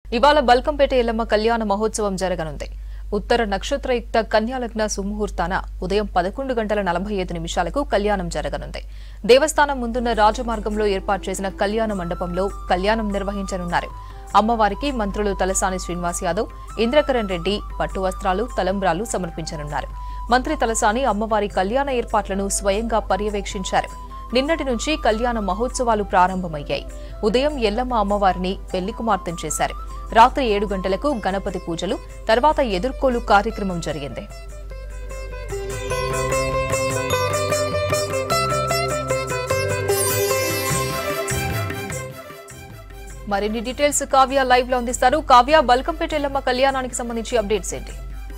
ఇవాళ బల్కంపేట ఎల్లమ్మ కళ్యాణ మహోత్సవం జరగనుంది ఉత్తర నక్షత్రయుక్త కన్యాలగ్న సుముహూర్తాన ఉదయం పదకొండు గంటల నలభై ఐదు నిమిషాలకు కళ్యాణం జరగనుంది దేవస్థానం ముందున్న రాజమార్గంలో ఏర్పాటు చేసిన కళ్యాణ మండపంలో కళ్యాణం నిర్వహించనున్నారు అమ్మవారికి మంత్రులు తలసాని శ్రీనివాస్ యాదవ్ ఇంద్రకరణ్ రెడ్డి పట్టు వస్త్రాలు తలంబ్రాలు సమర్పించనున్నారు మంత్రి తలసాని అమ్మవారి కళ్యాణ ఏర్పాట్లను స్వయంగా పర్యవేక్షించారు నిన్నటి నుంచి కళ్యాణ మహోత్సవాలు ప్రారంభమయ్యాయి ఉదయం ఎల్లమ్మ అమ్మవారిని పెళ్లి కుమార్తెం చేశారు రాత్రి ఏడు గంటలకు గణపతి పూజలు తర్వాత ఎదుర్కోలు కార్యక్రమం జరిగింది మరిన్ని డీటెయిల్స్ కావ్య లైవ్ లో అందిస్తారు కావ్య బల్కంపేట ఎల్లమ్మ కళ్యాణానికి సంబంధించి అప్డేట్స్ ఏంటి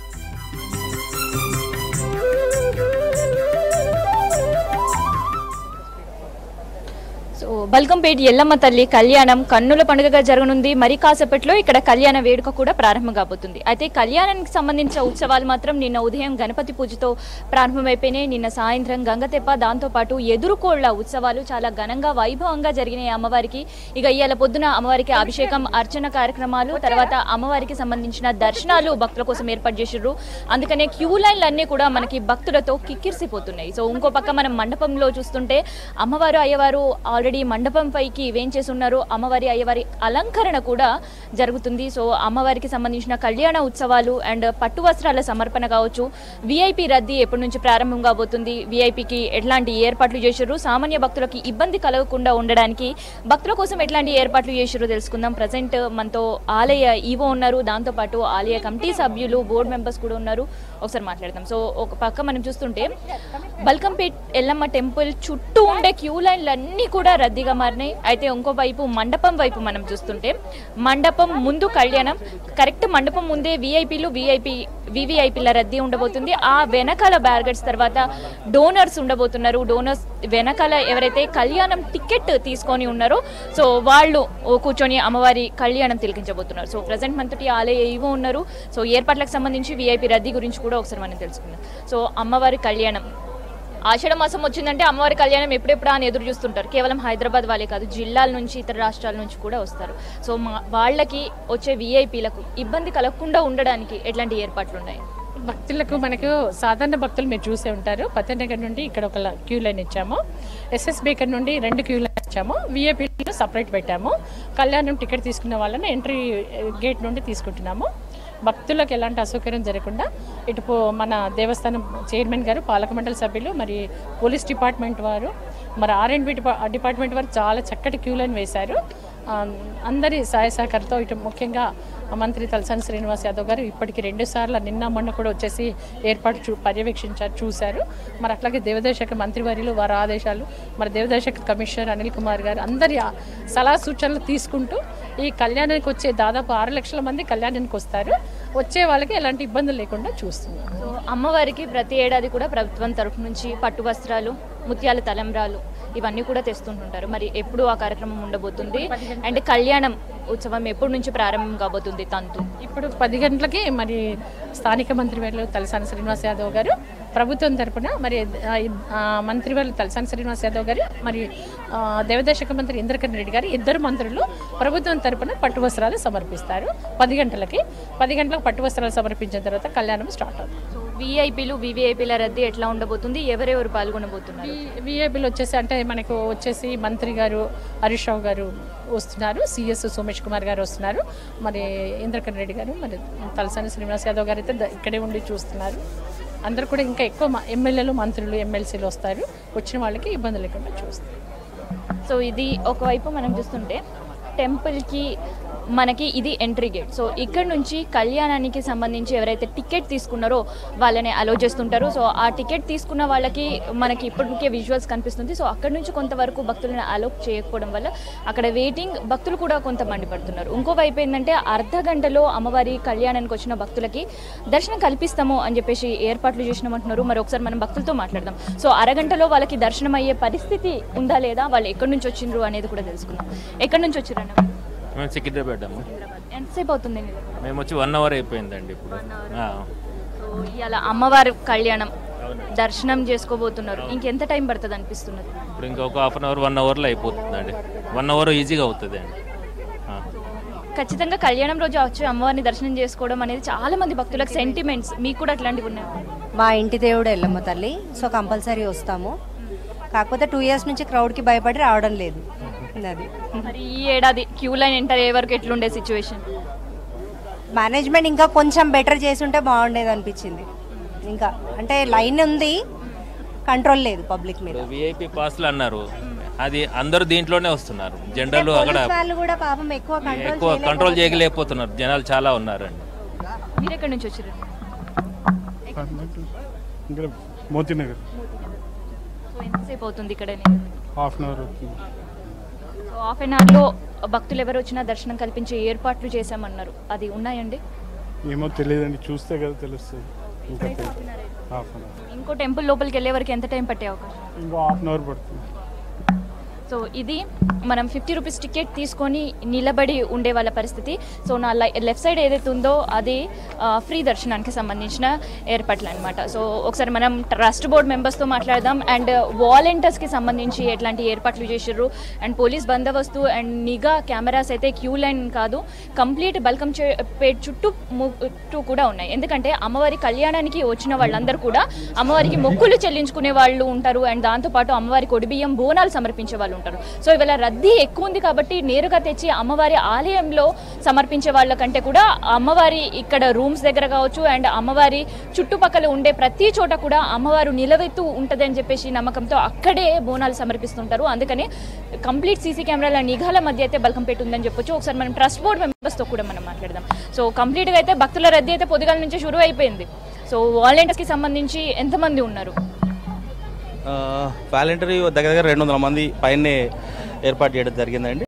సో బల్కంపేట ఎల్లమ్మ తల్లి కళ్యాణం కన్నుల పండుగగా జరగనుంది మరి కాసేపట్లో ఇక్కడ కళ్యాణ వేడుక కూడా ప్రారంభం కాబోతుంది అయితే కళ్యాణానికి సంబంధించిన ఉత్సవాలు మాత్రం నిన్న ఉదయం గణపతి పూజతో ప్రారంభమైపోయినాయి నిన్న సాయంత్రం గంగతెప్ప దాంతోపాటు ఎదురుకోళ్ల ఉత్సవాలు చాలా ఘనంగా వైభవంగా జరిగినాయి అమ్మవారికి ఇక ఇవాళ పొద్దున అమ్మవారికి అభిషేకం అర్చన కార్యక్రమాలు తర్వాత అమ్మవారికి సంబంధించిన దర్శనాలు భక్తుల కోసం ఏర్పాటు చేసిర్రు అందుకనే క్యూ లైన్లు అన్నీ కూడా మనకి భక్తులతో కిక్కిరిసిపోతున్నాయి సో ఇంకో పక్క మనం మండపంలో చూస్తుంటే అమ్మవారు అయ్యవారు ఆల్రెడీ మండపం పైకి వేంచేసి ఉన్నారు అమ్మవారి అయ్యవారి అలంకరణ కూడా జరుగుతుంది సో అమ్మవారికి సంబంధించిన కళ్యాణ ఉత్సవాలు అండ్ పట్టు వస్త్రాల సమర్పణ కావచ్చు విఐపి రద్దీ ఎప్పటి నుంచి ప్రారంభం కాబోతుంది విఐపికి ఎట్లాంటి ఏర్పాట్లు చేశారు సామాన్య భక్తులకి ఇబ్బంది కలగకుండా ఉండడానికి భక్తుల కోసం ఎట్లాంటి ఏర్పాట్లు చేశారో తెలుసుకుందాం ప్రజెంట్ మనతో ఆలయ ఈవో ఉన్నారు దాంతోపాటు ఆలయ కమిటీ సభ్యులు బోర్డు మెంబర్స్ కూడా ఉన్నారు ఒకసారి మాట్లాడదాం సో ఒక పక్క మనం చూస్తుంటే బల్కంపేట్ ఎల్లమ్మ టెంపుల్ చుట్టూ ఉండే క్యూ లైన్లు అన్నీ కూడా రద్దీగా మారినాయి అయితే ఇంకో వైపు మండపం వైపు మనం చూస్తుంటే మండపం ముందు కళ్యాణం కరెక్ట్ మండపం ముందే విఐపీలు విఐపి వివిఐపీల రద్దీ ఉండబోతుంది ఆ వెనకాల బ్యారిగేడ్స్ తర్వాత డోనర్స్ ఉండబోతున్నారు డోనర్స్ వెనకాల ఎవరైతే కళ్యాణం టికెట్ తీసుకొని ఉన్నారో సో వాళ్ళు కూర్చొని అమ్మవారి కళ్యాణం తిలకించబోతున్నారు సో ప్రజెంట్ మనతోటి ఆలయ ఏవో ఉన్నారు సో ఏర్పాట్లకు సంబంధించి విఐపి రద్దీ గురించి కూడా ఒకసారి మనం తెలుసుకుందాం సో అమ్మవారి కళ్యాణం ఆషాఢ మాసం వచ్చిందంటే అమ్మవారి కళ్యాణం ఎప్పుడెప్పుడు అని ఎదురు చూస్తుంటారు కేవలం హైదరాబాద్ వాళ్ళే కాదు జిల్లాల నుంచి ఇతర రాష్ట్రాల నుంచి కూడా వస్తారు సో మా వాళ్ళకి వచ్చే విఐపీలకు ఇబ్బంది కలగకుండా ఉండడానికి ఎట్లాంటి ఏర్పాట్లు ఉన్నాయి భక్తులకు మనకు సాధారణ భక్తులు మీరు చూసే ఉంటారు పత్తనగర్ నుండి ఇక్కడ ఒక ల- క్యూ లైన్ ఇచ్చాము ఎస్ఎస్ బేకర్ నుండి రెండు క్యూ లైన్ ఇచ్చాము విఐపీలో సపరేట్ పెట్టాము కళ్యాణం టికెట్ తీసుకున్న వాళ్ళని ఎంట్రీ ఏ, గేట్ నుండి తీసుకుంటున్నాము భక్తులకు ఎలాంటి అసౌకర్యం జరగకుండా ఇటు పో- మన దేవస్థానం చైర్మన్ గారు పాలక మండలి సభ్యులు మరి పోలీస్ డిపార్ట్మెంట్ వారు మరి ఆర్ అండ్ బి డిపార్ట్మెంట్ వారు చాలా చక్కటి క్యూ లైన్ వేశారు ఆ, అందరి సహాయ సహకారంతో ఇటు ముఖ్యంగా మంత్రి తలసాని శ్రీనివాస్ యాదవ్ గారు ఇప్పటికి రెండు సార్లు నిన్న మొన్న కూడా వచ్చేసి ఏర్పాటు చూ పర్యవేక్షించారు చూశారు మరి అట్లాగే దేవాదాయ శాఖ మంత్రివర్యులు వారి ఆదేశాలు మరి దేవాదాయ శాఖ కమిషనర్ అనిల్ కుమార్ గారు అందరి ఆ సలహా సూచనలు తీసుకుంటూ ఈ కళ్యాణానికి వచ్చే దాదాపు ఆరు లక్షల మంది కళ్యాణానికి వస్తారు వచ్చే వాళ్ళకి ఎలాంటి ఇబ్బందులు లేకుండా చూస్తున్నాం సో అమ్మవారికి ప్రతి ఏడాది కూడా ప్రభుత్వం తరఫు నుంచి పట్టు వస్త్రాలు ముత్యాల తలంబ్రాలు ఇవన్నీ కూడా తెస్తుంటుంటారు మరి ఎప్పుడు ఆ కార్యక్రమం ఉండబోతుంది అండ్ కళ్యాణం ఉత్సవం ఎప్పటి నుంచి ప్రారంభం కాబోతుంది తంతు ఇప్పుడు పది గంటలకి మరి స్థానిక మంత్రివర్యులు తలసాని శ్రీనివాస్ యాదవ్ గారు ప్రభుత్వం తరపున మరి ఆ, ఆ, మంత్రివర్యులు తలసాని శ్రీనివాస్ యాదవ్ గారు మరి ఆ, దేవాదాయ శాఖ మంత్రి ఇంద్రకరణ్ రెడ్డి గారు ఇద్దరు మంత్రులు ప్రభుత్వం తరపున పట్టు వస్త్రాలు సమర్పిస్తారు పది గంటలకి పది గంటలకు పట్టు వస్త్రాలు సమర్పించిన తర్వాత కళ్యాణం స్టార్ట్ అవుతుంది సో విఐపీలు వివిఐపీల రద్దీ ఎట్లా ఉండబోతుంది ఎవరెవరు పాల్గొనబోతున్నారు విఐపీలు వచ్చేసి అంటే మనకు వచ్చేసి మంత్రి గారు హరీష్ రావు గారు వస్తున్నారు సిఎస్ సోమేష్ కుమార్ గారు వస్తున్నారు మరి ఇంద్రకరణ్ రెడ్డి గారు మరి తలసాని శ్రీనివాస్ యాదవ్ గారు అయితే ద- ఇక్కడే ఉండి చూస్తున్నారు అందరు కూడా ఇంకా ఎక్కువ మ- ఎమ్మెల్యేలు మంత్రులు ఎమ్మెల్సీలు వస్తారు వచ్చిన వాళ్ళకి ఇబ్బంది లేకుండా చూస్తారు సో ఇది ఒకవైపు మనం చూస్తుంటే టెంపుల్కి మనకి ఇది ఎంట్రీ గేట్ సో ఇక్కడ నుంచి కళ్యాణానికి సంబంధించి ఎవరైతే టికెట్ తీసుకున్నారో వాళ్ళని అలో చేస్తుంటారు సో ఆ టికెట్ తీసుకున్న వాళ్ళకి మనకి ఇప్పటికే విజువల్స్ కనిపిస్తుంది సో అక్కడ నుంచి కొంతవరకు భక్తులను అలో చేయకపోవడం వల్ల అక్కడ వెయిటింగ్ భక్తులు కూడా కొంత మండిపడుతున్నారు ఇంకో వైపు ఏంటంటే అర్ధ గంటలో అమ్మవారి కళ్యాణానికి వచ్చిన భక్తులకి దర్శనం కల్పిస్తాము అని చెప్పేసి ఏర్పాట్లు చేసినామంటున్నారు మరి ఒకసారి మనం భక్తులతో మాట్లాడదాం సో అరగంటలో వాళ్ళకి దర్శనం అయ్యే పరిస్థితి ఉందా లేదా వాళ్ళు ఎక్కడి నుంచి వచ్చిండ్రు అనేది కూడా తెలుసుకుందాం ఎక్కడి నుంచి వచ్చిరన్న మేము సికింద్రాబాద్ అమ్మ ఎంతసేపు అవుతుంది నిలబడి? మేము వచ్చి వన్ అవర్ అయిపోయిందండి ఇప్పుడు ఆ. సో ఇవాళ అమ్మవారి కళ్యాణం దర్శనం చేసుకోబోతున్నారు ఇంకెంత టైం పడుతుంది అనిపిస్తున్నది ఇప్పుడు ఇంకొక హాఫ్ అన్ అవర్ వన్ అవర్లో అయిపోతుందండి వన్ అవర్ ఈజీగా అవుతుంది అండి ఆ. ఖచ్చితంగా కళ్యాణం రోజు వచ్చి అమ్మవారిని దర్శనం చేసుకోవడం అనేది చాలా మంది భక్తులకు సెంటిమెంట్స్ మీకు కూడా అట్లాంటివి ఉన్నాయి మా ఇంటి దేవుడు ఎల్లమ్మ తల్లి సో కంపల్సరీ వస్తాము కాకపోతే టూ ఇయర్స్ నుంచి క్రౌడ్కి భయపడి రావడం లేదు అది మరి ఈ ఏడాది క్యూ లైన్ ఎంటర్ అయ్యే వరకు ఎట్లుండే సిచ్యువేషన్ మేనేజ్మెంట్ ఇంకా కొంచెం బెటర్ చేసుంటే బాగుండేది అనిపించింది ఇంకా అంటే లైన్ ఉంది కంట్రోల్ లేదు పబ్లిక్ మీద విఐపి పాస్లు అన్నారు అది అందరూ దీంట్లోనే వస్తున్నారు జనరల్ అక్కడ పోలీస్ వాళ్ళు కూడా పాపం ఎక్కువ కంట్రోల్ ఎక్కువ కంట్రోల్ చేయలేకపోతున్నారు జనాలు చాలా ఉన్నారండి మీరు ఎక్కడి నుంచి వచ్చారు ఇక్కడ మోతీనగర్ సో ఎంతసేపు అవుతుంది ఇక్కడ హాఫ్ అన్ అవర్ అవుతుంది సో హాఫ్ అన్ అవర్లో భక్తులు ఎవరు వచ్చినా దర్శనం కల్పించే ఏర్పాట్లు చేశామన్నారు అది ఉన్నాయండి ఏమో తెలియదండి చూస్తే కదా తెలుస్తుంది ఇంకా హాఫ్ అన్ అవర్ ఇంకో టెంపుల్ లోపలికి వెళ్ళే వరకు ఎంత టైం పట్టే అవకాశం ఇంకో హాఫ్ అన్ అవర్ పడుతుంది సో ఇది మనం ఫిఫ్టీ రూపీస్ టికెట్ తీసుకొని నిలబడి ఉండే వాళ్ళ పరిస్థితి సో నా లెఫ్ట్ సైడ్ ఏదైతే ఉందో అది ఆ, ఫ్రీ దర్శనానికి సంబంధించిన ఏర్పాట్లు అనమాట సో ఒకసారి మనం ట్రస్ట్ బోర్డ్ మెంబర్స్తో మాట్లాడదాం అండ్ వాలంటీర్స్కి సంబంధించి ఎట్లాంటి ఏర్పాట్లు చేసారు అండ్ పోలీస్ బందోబస్తు అండ్ నిఘా కెమెరాస్ అయితే క్యూ లైన్ కాదు కంప్లీట్ బల్కం పేట్ చుట్టూ చుట్టూ కూడా ఉన్నాయి ఎందుకంటే అమ్మవారి కళ్యాణానికి వచ్చిన వాళ్ళందరూ కూడా అమ్మవారికి మొక్కులు చెల్లించుకునే వాళ్ళు ఉంటారు అండ్ దాంతోపాటు అమ్మవారికి ఒడిబియ్యం బోనాలు సమర్పించే వాళ్ళు ఉంటారు సో ఇవాళ రద్దీ ఎక్కువ ఉంది కాబట్టి నేరుగా తెచ్చి అమ్మవారి ఆలయంలో సమర్పించే వాళ్ళ కంటే కూడా అమ్మవారి ఇక్కడ రూమ్స్ దగ్గర కావచ్చు అండ్ అమ్మవారి చుట్టుపక్కల ఉండే ప్రతి చోట కూడా అమ్మవారు నిలవెత్తు ఉంటుందని చెప్పేసి నమ్మకంతో అక్కడే బోనాలు సమర్పిస్తుంటారు అందుకని కంప్లీట్ సీసీ కెమెరాల నిఘాల మధ్య అయితే బల్కంపేట ఉందని చెప్పొచ్చు ఒకసారి మనం ట్రస్ట్ బోర్డ్ మెంబర్స్తో కూడా మనం మాట్లాడదాం సో కంప్లీట్గా అయితే భక్తుల రద్దీ అయితే పొద్దుగాల నుంచి షురు అయిపోయింది సో వాలంటీర్స్కి సంబంధించి ఎంతమంది ఉన్నారు వాలంటరీ దగ్గర దగ్గర రెండు వందల మంది పైనే ఏర్పాటు చేయడం జరిగిందండి